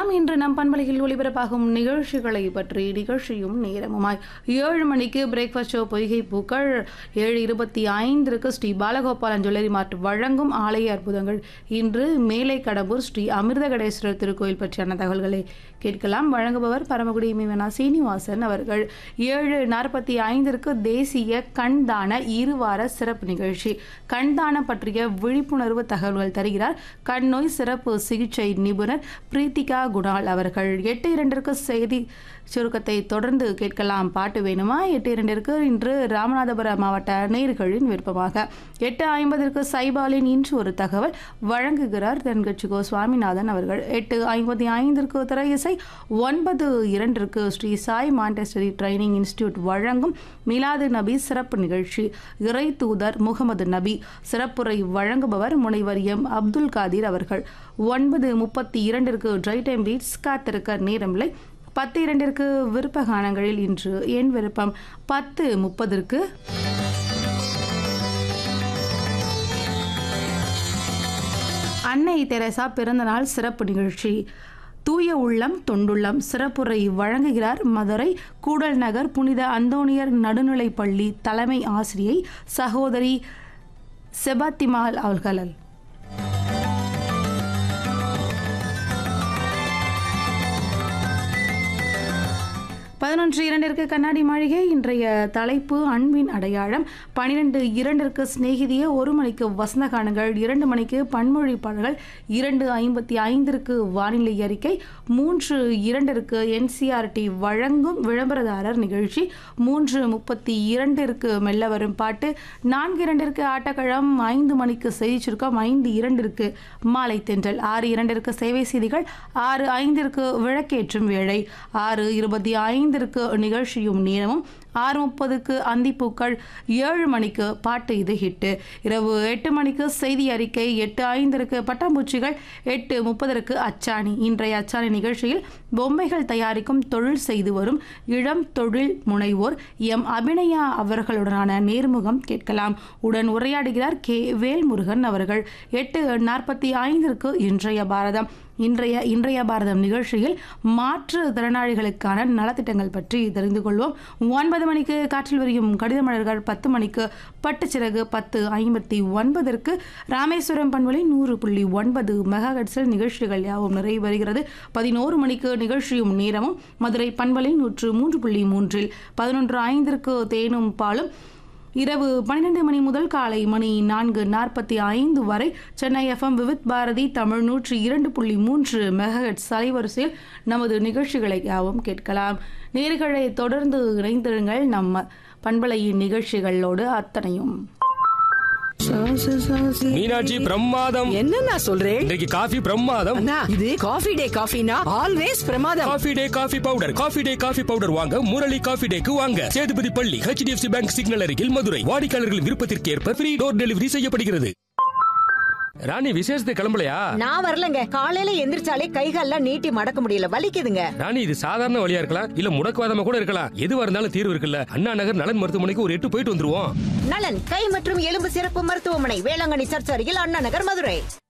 கேட்கலாம் இன்று நம் பண்பலையில் ஒளிபரப்பாகும் நிகழ்ச்சிகளை பற்றி நிகழ்ச்சியும் நேரமுமாய் ஏழு மணிக்கு பிரேக்ஃபாஸ்ட் ஷோ பொய்கை பூக்கள் ஏழு இருபத்தி ஐந்திற்கு ஸ்ரீ பாலகோபாலன் ஜுவல்லரி மார்ட் வழங்கும் ஆலய அற்புதங்கள் இன்று மேலை கடம்பூர் ஸ்ரீ அமிர்தகடேஸ்வரர் திருக்கோயில் பற்றியான தகவல்களை கேட்கலாம் வழங்குபவர் பரமக்குடி மீவனா சீனிவாசன் அவர்கள் ஏழு நாற்பத்தி ஐந்திற்கு தேசிய கண்தான இருவார சிறப்பு நிகழ்ச்சி கண்தானம் பற்றிய விழிப்புணர்வு தகவல்கள் தருகிறார் கண் நோய் சிறப்பு சிகிச்சை நிபுணர் பிரீத்திகா குணால் அவர்கள் எட்டு இரண்டிற்கு செய்தி சுருக்கத்தை தொடர்ந்து கேட்கலாம் பாட்டு வேணுமா எட்டு இரண்டிற்கு இன்று ராமநாதபுரம் மாவட்ட நேர்களின் விருப்பமாக எட்டு ஐம்பதற்கு சைபாலின் இன்று ஒரு தகவல் வழங்குகிறார் தென்கட்சி கோ சுவாமிநாதன் அவர்கள் எட்டு ஐம்பத்தி ஐந்திற்கு திரையிசை ஒன்பது இரண்டிற்கு Sri Sai montessori training institute வழங்கும் மிலாது நபி சிறப்பு நிகழ்ச்சி இறை தூதர் முகமது நபி சிறப்புரை வழங்குபவர் முனைவர் எம் அப்துல் காதிர் அவர்கள் ஒன்பது முப்பத்தி இரண்டிற்கு ட்ரை டைம் பீட்ஸ் காத்திருக்க நேரமில்லை பத்து இரண்டிற்கு விருப்ப கானங்களில் இன்று என் விருப்பம் பத்து முப்பதற்கு அன்னை தெரசா பிறந்தநாள் சிறப்பு நிகழ்ச்சி தூய உள்ளம் தொண்டுள்ளம் சிறப்புரை வழங்குகிறார் மதுரை கூடல் நகர் புனித அந்தோணியர் நடுநிலைப் பள்ளி தலைமை ஆசிரியை சகோதரி செபாத்திமால் அவர்கள் பதினொன்று இரண்டிற்கு கண்ணாடி மாளிகை இன்றைய தலைப்பு அன்பின் அடையாளம் பனிரெண்டு இரண்டிற்கு சிநேகிதிய ஒரு மணிக்கு வசந்த காணுங்கள் இரண்டு மணிக்கு பன்மொழி பாடல்கள் இரண்டு ஐம்பத்தி ஐந்திற்கு வானிலை அறிக்கை மூன்று இரண்டிற்கு என்சிஆர்டி வழங்கும் விளம்பரதாரர் நிகழ்ச்சி மூன்று முப்பத்தி இரண்டிற்கு மெல்ல வரும் பாட்டு நான்கு இரண்டிற்கு ஆட்டக்களம் ஐந்து மணிக்கு செய்தி சுருக்கம் ஐந்து இரண்டிற்கு மாலை தென்றல் ஆறு இரண்டிற்கு சேவை செய்திகள் ஆறு ஐந்திற்கு விளக்கேற்றும் வேளை ஆறு இருபத்தி ஐந்திற்கு நிகழ்ச்சியும் நேரமும் ஆறு முப்பதுக்கு அந்திப்பூக்கள் ஏழு மணிக்கு பாட்டு இது ஹிட்டு இரவு எட்டு மணிக்கு செய்தி அறிக்கை எட்டு ஐந்திற்கு பட்டாம்பூச்சிகள் எட்டு முப்பதற்கு அச்சாணி இன்றைய அச்சாணி நிகழ்ச்சியில் பொம்மைகள் தயாரிக்கும் தொழில் செய்து வரும் இளம் தொழில் முனைவோர் எம் அபிநயா அவர்களுடனான நேர்முகம் கேட்கலாம் உடன் உரையாடுகிறார் கே வேல்முருகன் அவர்கள் எட்டு நாற்பத்தி ஐந்திற்கு இன்றைய பாரதம் இன்றைய இன்றைய பாரதம் நிகழ்ச்சியில் மாற்று திறனாளிகளுக்கான நலத்திட்டங்கள் பற்றி தெரிந்து கொள்வோம் ஒன்பது மணிக்கு காற்றில் விரியும் கடித மலர்கள் பத்து மணிக்கு பட்டுச்சிறகு பத்து ஐம்பத்தி ஒன்பதற்கு ராமேஸ்வரம் பண்பலை நூறு புள்ளி ஒன்பது மெகாஹெட்ஸில் நிகழ்ச்சிகள் யாவும் நிறைவேறுகிறது பதினோரு மணிக்கு நிகழ்ச்சியும் நேரமும் மதுரை பண்பலை நூற்று மூன்று புள்ளி மூன்றில் பதினொன்று ஐந்திற்கு தேனும் பாலும் இரவு பன்னிரண்டு மணி முதல் காலை மணி நான்கு நாற்பத்தி ஐந்து வரை சென்னை எஃப்எம் விவித் பாரதி தமிழ் நூற்றி இரண்டு புள்ளி மூன்று மெகஹெட் அலைவரிசையில் நமது நிகழ்ச்சிகளை யாவும் கேட்கலாம் நேர்களை தொடர்ந்து இணைந்திருங்கள் நம்ம பண்பலையின் நிகழ்ச்சிகளோடு அத்தனையும் மீனாட்சி பிரமாதம் என்ன நான் சொல்றேன் இன்றைக்கு காஃபி பிரமாதம் அண்ணா இது காஃபி டே காஃபினா ஆல்வேஸ் பிரமாதம் coffee day coffee powder coffee day coffee powder வாங்க முரளி காஃபி டேக்கு வாங்க சேதுபதி பள்ளி ஹெச்டிஎஃப்சி பேங்க் சிக்னல் அருகில் மதுரை வாடிக்கையாளர்கள் விருப்பத்திற்கு ஏற்ப ஃப்ரீ டோர் டெலிவரி செய்யப்படுகிறது ராணி விசேஷத்துக்கு கிளம்பலையா நான் வரலங்க காலையில எந்திரிச்சாலே கைகால்லாம் நீட்டி மடக்க முடியல வலிக்குதுங்க ராணி இது சாதாரண வழியா இருக்கலாம் இல்ல முடக்குவாதமா கூட இருக்கலாம் எதுவா இருந்தாலும் தீர்வு இருக்குல்ல அண்ணா நகர் நலன் மருத்துவமனைக்கு ஒரு எட்டு போயிட்டு வந்துருவோம் நலன் கை மற்றும் எலும்பு சிறப்பு மருத்துவமனை வேளாங்கண்ணி சர்ச் அருகில் அண்ணா நகர் மதுரை